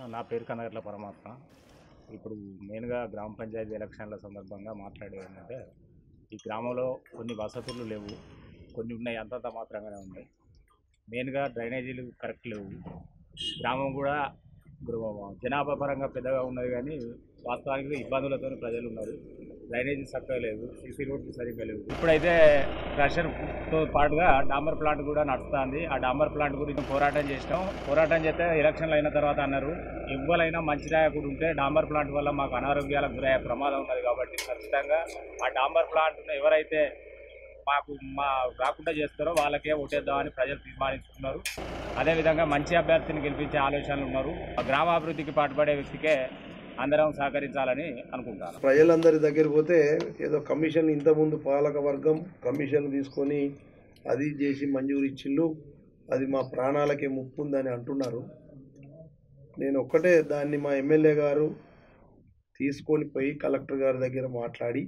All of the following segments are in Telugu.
నా పేరు కనగట్ల పరమాత్మ ఇప్పుడు మెయిన్గా గ్రామ పంచాయతీ ఎలక్షన్ల సందర్భంగా మాట్లాడేది ఏంటంటే ఈ గ్రామంలో కొన్ని వసతులు లేవు కొన్ని ఉన్నాయి అంతంత మాత్రంగానే ఉన్నాయి మెయిన్గా డ్రైనేజీలు కరెక్ట్ లేవు గ్రామం కూడా గృహ- జనాభా పరంగా పెద్దగా ఉన్నది కానీ వాస్తవానికి ఇబ్బందులతో ప్రజలు ఉన్నారు డ్రైనేజీ చక్కగా లేవు సీసీ రోడ్లు సరిగ్గా లేవు ఇప్పుడైతే క్రషర్తో పాటుగా డాంబర్ ప్లాంట్ కూడా నడుస్తుంది ఆ డాంబర్ ప్లాంట్ గురించి పోరాటం చేసినాం పోరాటం చేస్తే ఎలక్షన్లు అయిన తర్వాత అన్నారు ఎవ్వరైనా మంచి నాయకుడు ఉంటే డాంబర్ ప్లాంట్ వల్ల మాకు అనారోగ్యాలకు గురయ్యే ప్రమాదం ఉన్నది కాబట్టి ఖచ్చితంగా ఆ డాంబర్ ప్లాంట్ను ఎవరైతే మాకు మా రాకుండా చేస్తారో వాళ్ళకే ఓటేద్దామని ప్రజలు తీర్మానించుకున్నారు అదేవిధంగా మంచి అభ్యర్థిని గెలిపించే ఆలోచనలు ఉన్నారు ఆ గ్రామాభివృద్ధికి పాటుపడే వ్యక్తికే అందరం సహకరించాలని అనుకుంటాను ప్రజలందరి దగ్గర పోతే ఏదో కమిషన్ ఇంతకుముందు పాలక వర్గం కమిషన్ తీసుకొని అది చేసి మంజూరు ఇచ్చిళ్ళు అది మా ప్రాణాలకే ముప్పు ఉందని అంటున్నారు నేను ఒక్కటే దాన్ని మా ఎమ్మెల్యే గారు తీసుకొని పోయి కలెక్టర్ గారి దగ్గర మాట్లాడి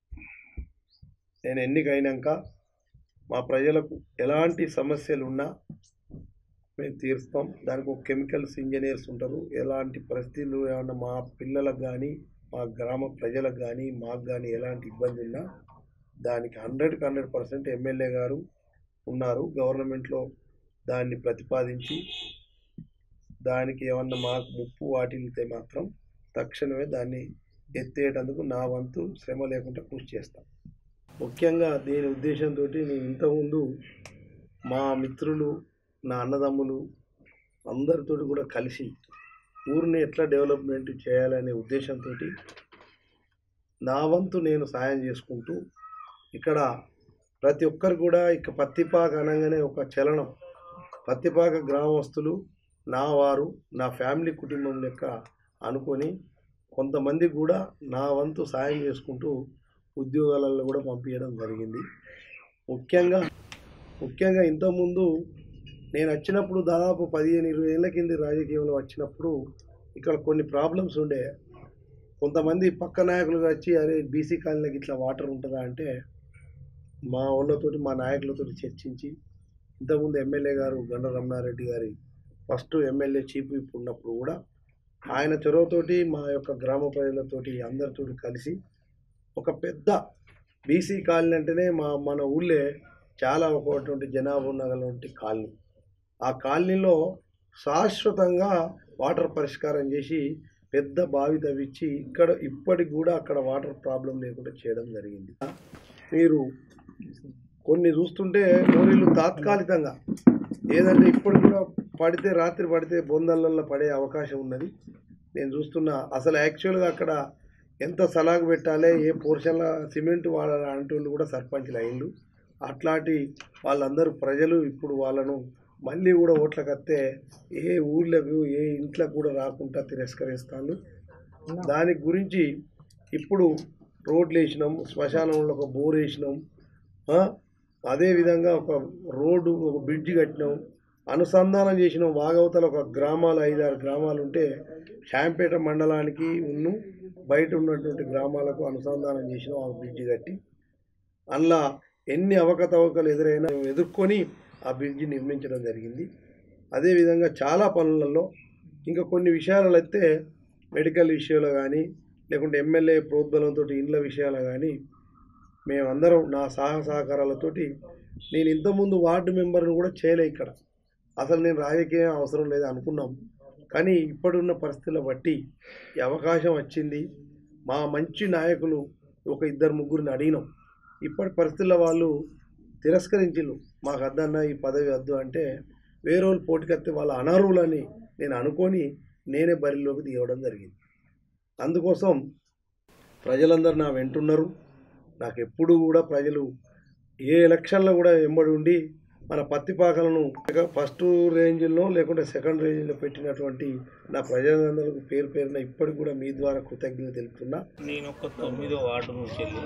నేను ఎన్నికైనాక మా ప్రజలకు ఎలాంటి సమస్యలు ఉన్నా మేము తీరుస్తాం దానికి ఒక కెమికల్స్ ఇంజనీర్స్ ఉంటారు ఎలాంటి పరిస్థితులు ఏమన్నా మా పిల్లలకు కానీ మా గ్రామ ప్రజలకు కానీ మాకు కానీ ఎలాంటి ఇబ్బంది ఉన్నా దానికి హండ్రెడ్కి హండ్రెడ్ పర్సెంట్ ఎమ్మెల్యే గారు ఉన్నారు గవర్నమెంట్లో దాన్ని ప్రతిపాదించి దానికి ఏమన్నా మాకు ముప్పు వాటిల్లితే మాత్రం తక్షణమే దాన్ని ఎత్తేటందుకు నా వంతు శ్రమ లేకుండా కృషి చేస్తాం ముఖ్యంగా దీని ఉద్దేశంతో నేను ఇంతకుముందు మా మిత్రులు నా అన్నదమ్ములు అందరితోటి కూడా కలిసి ఊరిని ఎట్లా డెవలప్మెంట్ చేయాలనే ఉద్దేశంతో నా వంతు నేను సాయం చేసుకుంటూ ఇక్కడ ప్రతి ఒక్కరు కూడా ఇక పత్తిపాక అనగానే ఒక చలనం పత్తిపాక గ్రామస్తులు నా వారు నా ఫ్యామిలీ కుటుంబం లెక్క అనుకొని కొంతమంది కూడా నా వంతు సాయం చేసుకుంటూ ఉద్యోగాలలో కూడా పంపించడం జరిగింది ముఖ్యంగా ముఖ్యంగా ఇంతకుముందు నేను వచ్చినప్పుడు దాదాపు పదిహేను ఇరవై ఏళ్ళ కింద రాజకీయంలో వచ్చినప్పుడు ఇక్కడ కొన్ని ప్రాబ్లమ్స్ ఉండే కొంతమంది పక్క నాయకులు వచ్చి అరే బీసీ కాలనీకి ఇట్లా వాటర్ ఉంటుందా అంటే మా వాళ్ళతోటి మా నాయకులతోటి చర్చించి ఇంతకుముందు ఎమ్మెల్యే గారు గండ రమణారెడ్డి గారి ఫస్ట్ ఎమ్మెల్యే చీఫ్ విప్ ఉన్నప్పుడు కూడా ఆయన చొరవతోటి మా యొక్క గ్రామ ప్రజలతోటి అందరితోటి కలిసి ఒక పెద్ద బీసీ కాలనీ అంటేనే మా మన ఊళ్ళే చాలా ఒకటువంటి జనాభా ఉన్నటువంటి కాలనీ ఆ కాలనీలో శాశ్వతంగా వాటర్ పరిష్కారం చేసి పెద్ద బావి తవ్వించి ఇక్కడ ఇప్పటికి కూడా అక్కడ వాటర్ ప్రాబ్లం లేకుండా చేయడం జరిగింది మీరు కొన్ని చూస్తుంటే మోరీలు తాత్కాలికంగా ఏదంటే ఇప్పుడు కూడా పడితే రాత్రి పడితే బొందలలో పడే అవకాశం ఉన్నది నేను చూస్తున్నా అసలు యాక్చువల్గా అక్కడ ఎంత సలాగు పెట్టాలి ఏ పోర్షన్ల సిమెంట్ వాడాలి అంటూ కూడా సర్పంచ్లు అయిండు అట్లాంటి వాళ్ళందరూ ప్రజలు ఇప్పుడు వాళ్ళను మళ్ళీ కూడా ఓట్లకు వస్తే ఏ ఊళ్ళకు ఏ ఇంట్లకు కూడా రాకుండా తిరస్కరిస్తాను దాని గురించి ఇప్పుడు రోడ్లు వేసినాం శ్మశానంలో ఒక బోర్ వేసినాం ఆ, అదేవిధంగా ఒక రోడ్డు ఒక బ్రిడ్జి కట్టినాం అనుసంధానం చేసినాం వాగవతల ఒక గ్రామాలు ఐదారు గ్రామాలు ఉంటే శాంపేట మండలానికి ఉన్ను బయట ఉన్నటువంటి గ్రామాలకు అనుసంధానం చేసినాం ఆ బ్రిడ్జి కట్టి అందులో ఎన్ని అవకతవకలు ఎదురైనా మేము ఎదుర్కొని ఆ బ్రిడ్జి నిర్మించడం జరిగింది అదేవిధంగా చాలా పనులలో ఇంకా కొన్ని విషయాలలో అయితే మెడికల్ విషయంలో కానీ లేకుంటే ఎమ్మెల్యే ప్రోద్బలంతో ఇండ్ల విషయాలు కానీ మేమందరం నా సహ సహకారాలతోటి నేను ఇంతకుముందు వార్డు మెంబర్ను కూడా చేయలే ఇక్కడ అసలు నేను రాజకీయం అవసరం లేదు అనుకున్నాం కానీ ఇప్పుడున్న పరిస్థితుల బట్టి ఈ అవకాశం వచ్చింది మా మంచి నాయకులు ఒక ఇద్దరు ముగ్గురిని అడిగినాం ఇప్పటి పరిస్థితుల్లో వాళ్ళు తిరస్కరించిళ్ళు మాకు వద్దన్న ఈ పదవి వద్దు అంటే వేరే వాళ్ళు పోటీకత్తే వాళ్ళ అనర్హులని నేను అనుకొని నేనే బరిలోకి దిగడం జరిగింది అందుకోసం ప్రజలందరూ నా వెంటున్నారు నాకు ఎప్పుడు కూడా ప్రజలు ఏ ఎలక్షన్లో కూడా వెంబడి ఉండి మన పత్తిపాకలను ఫస్ట్ రేంజ్లో లేకుంటే సెకండ్ రేంజ్లో పెట్టినటువంటి నా ప్రజలందరికీ పేరు పేరున ఇప్పటికి కూడా మీ ద్వారా కృతజ్ఞత తెలుపుతున్నా నేను ఒక తొమ్మిదో వార్డు నుంచి వెళ్ళి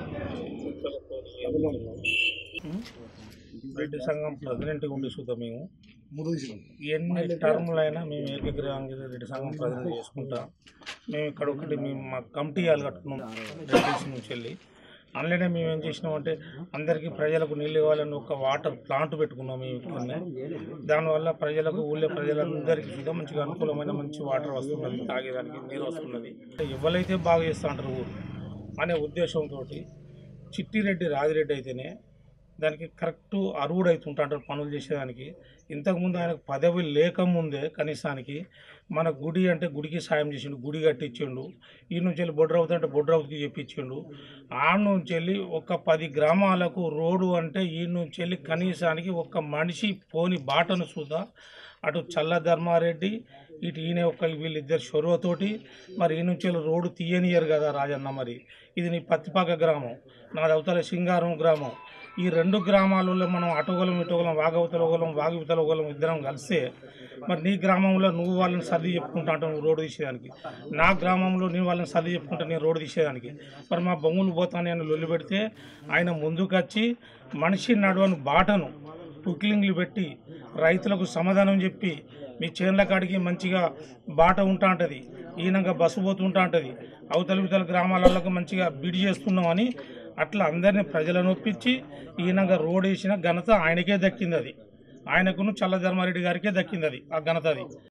రెడ్డి సంఘం ప్రెసిడెంట్గా ఉండి చూద్దాం మేము ఎన్ని టర్ములైనా మేము ఏకగ్రీవంగా రెడ్డి సంఘం ప్రెసిడెంట్ చేసుకుంటాం మేము ఇక్కడ ఒకటి మేము మా కమిటీ వాళ్ళు కట్టుకున్నాం రెడ్డిస్ నుంచి వెళ్ళి అందులోనే మేము ఏం చేసినామంటే అందరికీ ప్రజలకు నీళ్ళు ఇవ్వాలని ఒక వాటర్ ప్లాంట్ పెట్టుకున్నాం మేము ఇక్కడనే దానివల్ల ప్రజలకు ఊళ్ళో ప్రజలందరికీ కూడా మంచిగా అనుకూలమైన మంచి వాటర్ వస్తున్నది తాగేదానికి నీరు వస్తున్నది ఎవరైతే బాగా చేస్తా అంటారు ఊరు అనే ఉద్దేశంతో చిట్టిరెడ్డి రాజిరెడ్డి అయితేనే దానికి కరెక్ట్ అర్హుడు అవుతుంటాడు పనులు చేసేదానికి ఇంతకుముందు ఆయనకు పదవి లేకముందే కనీసానికి మన గుడి అంటే గుడికి సాయం చేసిండు గుడి కట్టించిండు ఈ నుంచి వెళ్ళి బొడ్రవుతు అంటే బొడ్రవుతుకి చెప్పించిండు ఆ నుంచి వెళ్ళి ఒక పది గ్రామాలకు రోడ్డు అంటే ఈ నుంచి వెళ్ళి కనీసానికి ఒక మనిషి పోని బాటను సుధా అటు చల్ల ధర్మారెడ్డి ఇటు ఈయన ఒక వీళ్ళిద్దరు చొరవతోటి మరి ఈ నుంచి వెళ్ళి రోడ్డు తీయనియరు కదా రాజన్న మరి ఇది నీ పత్తిపాక గ్రామం నాది అవతల సింగారం గ్రామం ఈ రెండు గ్రామాలలో మనం అటుగలం ఇటుగలం వాగవతల ఒకలం వాగివతల ఒకలం ఇద్దరం కలిస్తే మరి నీ గ్రామంలో నువ్వు వాళ్ళని సర్ది చెప్పుకుంటా అంటావు నువ్వు రోడ్డు తీసేదానికి నా గ్రామంలో నేను వాళ్ళని సర్ది చెప్పుకుంటా నేను రోడ్డు తీసేదానికి మరి మా బొమ్మలు పోతాను అని లొల్లి పెడితే ఆయన ముందుకొచ్చి మనిషి నడవని బాటను పుకిలింగ్లు పెట్టి రైతులకు సమాధానం చెప్పి మీ చేన్ల కాడికి మంచిగా బాట ఉంటా ఉంటుంది ఈయనగా బస్సు పోతుంటా ఉంటుంది అవతల ఇవతల గ్రామాలకు మంచిగా బిడి చేస్తున్నామని అట్లా అందరినీ ప్రజలను ఒప్పించి ఈయనగా రోడ్ వేసిన ఘనత ఆయనకే దక్కింది అది ఆయనకును చల్ల ధర్మారెడ్డి గారికే దక్కింది అది ఆ ఘనత అది